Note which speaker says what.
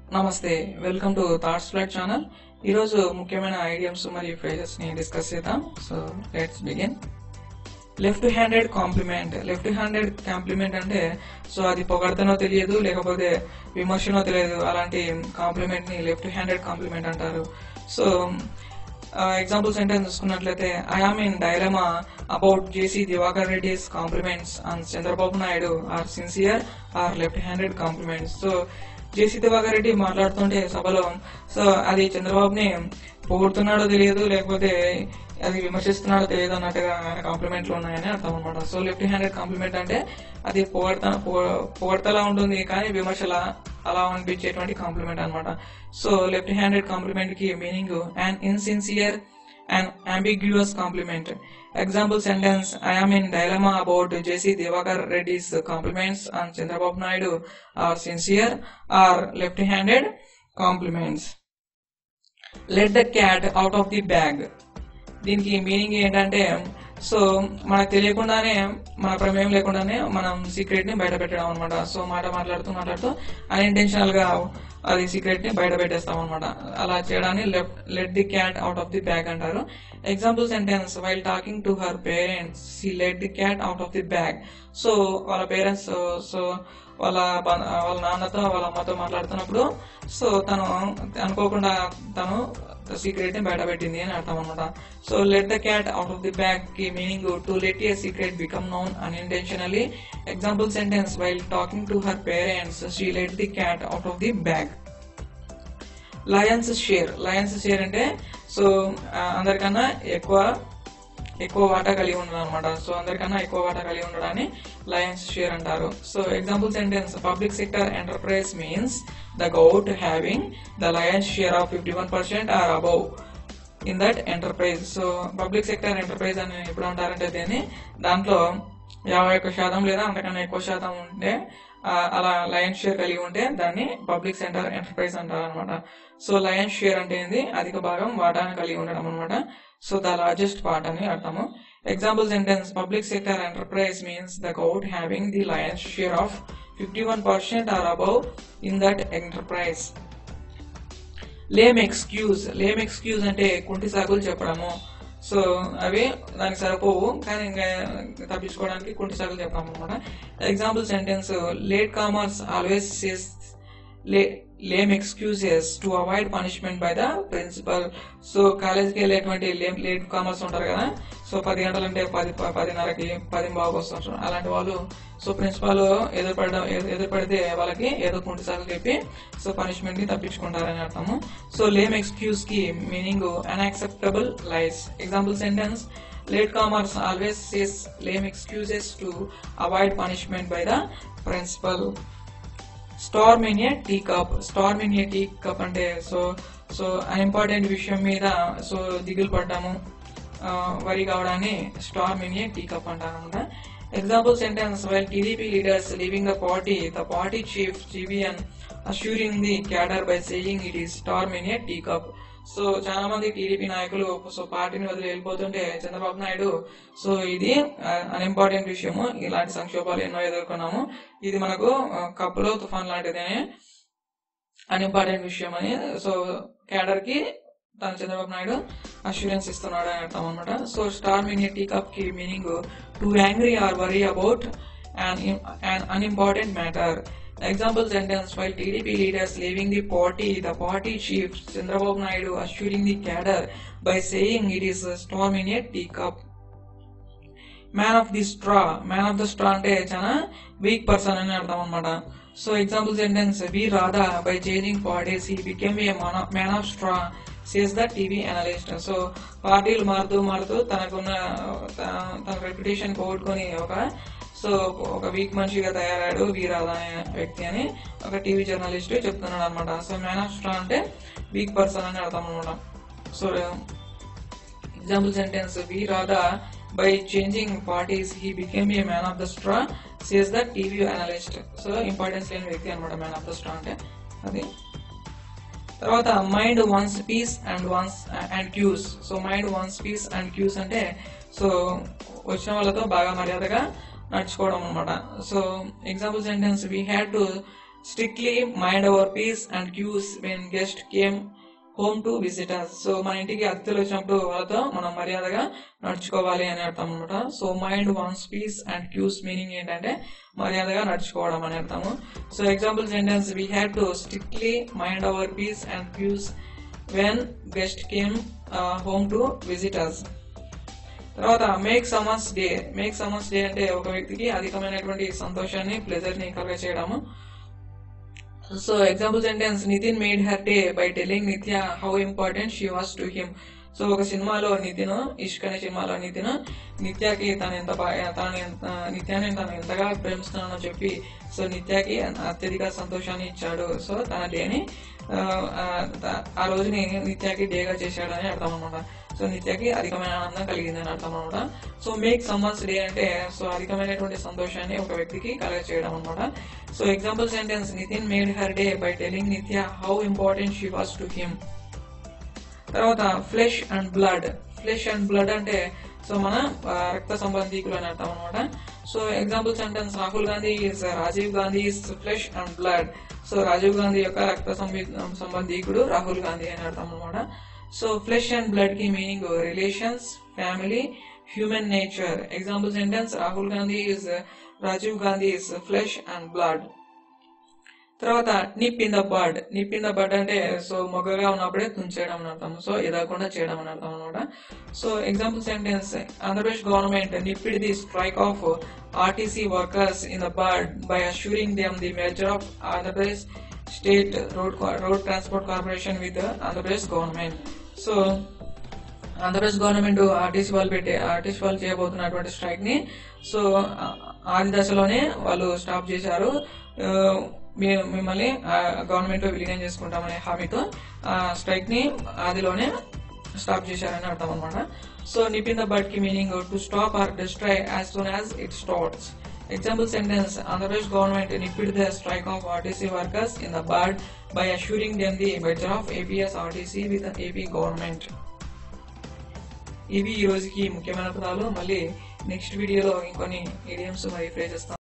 Speaker 1: నమస్తే welcome to thoughts flood channel ఈరోజు ముఖ్యమైన ఐడియమ్స్ మరియు ఫ్రేజెస్ ని డిస్కస్ చేద్దాం so let's begin left handed compliment left handed compliment అంటే సో అది పొగడతనో తెలియదు లేకపోతే విమర్శనో తెలియదు అలాంటి కాంప్లిమెంట్ ని లెఫ్ట్ హ్యాండెడ్ కాంప్లిమెంట్ అంటారు సో ఎగ్జాంపుల్ సెంటెన్స్ చూసుకున్నట్లయితే I am in dilemma about JC Diwakar Reddy's compliments and Chandrababu Naidu are sincere or left handed compliments so JC Diwakar Reddy మాట్లాడుతుంటే సభలో సో అది చంద్రబాబుని పొగుడుతున్నాడో తెలియదు లేకపోతే అది విమర్శిస్తున్నాడో తెలియదు అన్నట్టుగా ఆయన కాంప్లిమెంట్లు ఉన్నాయని అర్థం అనమాట సో లెఫ్ట్ హ్యాండెడ్ కాంప్లిమెంట్ అంటే అది పొగడత పొగ- పొగడతలా ఉంటుంది కానీ విమర్శలా అలా అనిపించేటువంటి కాంప్లిమెంట్ అన్నమాట సో లెఫ్ట్ హ్యాండెడ్ కాంప్లిమెంట్ కి meaning and insincere and ambiguous compliment example sentence I am in dilemma about JC Diwakar Reddy's compliments and Chandrababu Naidu are sincere or left handed compliments let the cat out of the bag దీనికి meaning ఏంటంటే so మనకు తెలియకుండానే మన ప్రమేయం లేకుండానే మనం secret ని బయట పెట్టడం అనమాట సో మాట మాట్లాడుతూ మాట్లాడుతూ అన్ఇంటెన్షనల్ గా అది సీక్రెట్ ని బయట పెట్టేస్తాం అనమాట అలా చేయడాన్ని left let the cat out of the bag అంటారు example sentence while talking to her parents she let the cat out of the bag so వాళ్ళ పేరెంట్స్ సో వాళ్ళ బ- వాళ్ళ నాన్నతో వాళ్ళ అమ్మతో మాట్లాడుతున్నప్పుడు సో తను అనుకోకుండా తను సీక్రెట్ ని బయట పెట్టింది అని అర్థం అనమాట so let the cat out of the bag కి meaning to let a secret become known unintentionally example sentence while talking to her parents she let the cat out of the bag lion's share lion's share అంటే so ఆ, అందరికన్నా ఎక్కువ ఎక్కువ వాటా కలిగి ఉండడం అనమాట సో అందరికన్నా ఎక్కువ వాటా కలిగి ఉండడాన్ని లయన్స్ షేర్ అంటారు so example sentence public sector enterprise means the govt having the lion's share of fifty one percent or above in that enterprise so public sector enterprise అని ఎప్పుడు అంటారంటే దీన్ని దాంట్లో యాభై ఒక్క శాతం లేదా అంతకన్నా ఎక్కువ శాతం ఉంటే ఆ, అలా లయన్స్ షేర్ కలిగి ఉంటే దాన్ని పబ్లిక్ సెక్టర్ ఎంటర్ప్రైజ్ అంటారు అనమాట సో లయన్స్ షేర్ అంటే ఏంది అధిక భాగం వాటాను కలిగి ఉండడం అనమాట సో ద లార్జెస్ట్ పార్ట్ అని అర్థము example sentence public sector enterprise means the govt having the lion's share of fifty one percent or above in that enterprise lame excuse lame excuse అంటే కుంటి సాకులు చెప్పడము సో అవి దానికి సరిపోవు కానీ ఇంకా తప్పించుకోవడానికి కుంటి సాకులు చెప్పడం అనమాట example sentence latecomers always says lame excuses to avoid punishment by the principal so కాలేజ్కి వెళ్ళేటువంటి లేమ్ లేట్ కామర్స్ ఉంటారు కదా సో పది గంటలంటే పది ప- పదిన్నరకి పది బాగా వస్తుంటారు అలాంటి వాళ్ళు సో ప్రిన్సిపాల్ ఎదురుపడడం ఎదు- ఎదురుపడితే వాళ్ళకి ఏదో కుంటి సార్లు చెప్పి సో పనిష్మెంట్ ని తప్పించుకుంటారని అర్థము సో లేమ్ ఎక్స్క్యూజ్ కి meaning unacceptable lies example sentence latecomers always says lame excuses to avoid punishment by the principal storm in a teacup storm in a teacup అంటే so so important విషయం మీద so దిగులు పడ్డాము ఆ, worry కావడాన్ని storm in a teacup అంటారు అనమాట example sentence while TDP leaders leaving the party the party chief GVN assuring the cadre by saying it is storm in a teacup so చాలా మంది TDP నాయకులు so పార్టీని వదిలి వెళ్ళిపోతుంటే Chandrababu Naidu so ఇది unimportant విషయము ఇలాంటి సంక్షోభాలు ఎన్నో ఎదుర్కొన్నాము ఇది మనకు ఆ, కప్పులో తుఫాన్ లాంటిది అన్ఇంపార్టెంట్ విషయం అని సో క్యాడర్ కి తన చంద్రబాబు నాయుడు అష్యూరెన్స్ ఇస్తున్నాడు అని అర్థం అనమాట so storm in a teacup కి meaning to angry or worry about an unimportant matter. Example sentence while TDP leaders leaving the party, the party chief Chandrababu Naidu assuring the cadre by saying it is a storm in a teacup. Man of the straw man of the straw అంటే చాలా weak person అని అర్థం అనమాట so example sentence V Radha by changing parties he became a man of straw says the TV analyst so పార్టీలు మారుతూ మారుతూ తనకున్న త- తన రెప్యుటేషన్ పోగొట్టుకొని ఒక సో ఒక వీక్ మనిషిగా తయారాడు వి రాధా అనే వ్యక్తి అని ఒక టీవీ జర్నలిస్ట్ చెప్తున్నాడు అనమాట సో మ్యాన్ ఆఫ్ స్ట్రా అంటే వీక్ పర్సన్ అని అర్థం అనమాట so Example sentence We Radha, by changing parties, he became a man of the straw, says the TV analyst. So, importance లేని వ్యక్తి అనమాట మ్యాన్ ఆఫ్ ద స్ట్రా అంటే అది తర్వాత mind one's p's and one's and q's so mind one's p's and q's అంటే so వచ్చిన వాళ్ళతో బాగా మర్యాదగా నడుచుకోవడం అనమాట so example sentence we had to strictly mind our p's and q's when guest came home to visitors so మన ఇంటికి అతిథులు వచ్చినప్పుడు వాళ్ళతో మనం మర్యాదగా నడుచుకోవాలి అని అర్థం అనమాట so mind one's p's and q's meaning ఏంటంటే మర్యాదగా నడుచుకోవడం అని అర్థము so example sentence we had to strictly mind our p's and q's when guest came home to visitors తర్వాత make someone's day make someone's day అంటే ఒక వ్యక్తికి అధికమైనటువంటి సంతోషాన్ని ప్లెజర్ ని కలుగ చేయడము so example sentence Nitin made her day by telling Nithya how important she was to him so ఒక సినిమాలో నితిన్ ఇష్క్ అనే సినిమాలో నితిన్ నిత్యకి తను ఎంత బా- తను ఎంత నిత్యాన్ని తను ఎంతగా ప్రేమిస్తున్నానో చెప్పి సో నిత్యకి అత్యధిక సంతోషాన్ని ఇచ్చాడు సో తన డేని ఆ, ఆ, త- ఆ రోజుని నిత్యకి డేగా చేశాడని అర్థం అనమాట సో నిత్యకి అధికమైన ఆనందం కలిగింది అని అర్థం అనమాట సో మేక్ సమ్మర్స్ డే అంటే సో అధికమైనటువంటి సంతోషాన్ని ఒక వ్యక్తికి కలగ చేయడం అనమాట so example sentence Nitin made her day by telling Nithya how important she was to him తర్వాత flesh and blood flesh and blood అంటే సో మన ఆ, రక్త సంబంధీకులు అని అర్థం అనమాట so example sentence Rahul Gandhi is Rajiv Gandhi is flesh and blood so Rajiv Gandhi యొక్క రక్త సంబి- సంబంధీకుడు రాహుల్ గాంధీ అని అర్థం అనమాట సో ఫ్లెష్ అండ్ బ్లడ్ కి meaning relations family human nature example sentence Rahul Gandhi is Rajiv Gandhi is flesh and blood తర్వాత nip in the bird nip in the bird అంటే సో మొగ్గగా ఉన్నప్పుడే తుంచేయడం అని అర్థం సో ఎదగకుండా చేయడం అని అర్థం అనమాట so example sentence Andhra Pradesh government nipped the strike of RTC workers in the bird by assuring them the merger of Andhra Pradesh state road road transport corporation with Andhra Pradesh government so Andhra Pradesh government RTC వాళ్ళు పెట్టి ఆర్టీసీ వాళ్ళు చేయబోతున్నటువంటి strike ని so ఆ- ఆది దశలోనే వాళ్ళు stop చేశారు ఆ, మీ- మిమ్మల్ని గవర్నమెంట్ లో విలీనం చేసుకుంటామనే హామీతో ఆ స్ట్రైక్ ని ఆదిలోనే స్టాప్ చేశారని అర్థం అనమాట సో నిపిన్ ద బర్డ్ కి meaning to stop or destroy as soon as it starts example sentence Andhra Pradesh government nipped the strike of RTC workers in the bird by assuring them the better of APS RTC with AP government ఇవి ఈ రోజుకి ముఖ్యమైన పదాలు మళ్ళీ next వీడియోలో ఇంకొన్ని idioms మరి phrases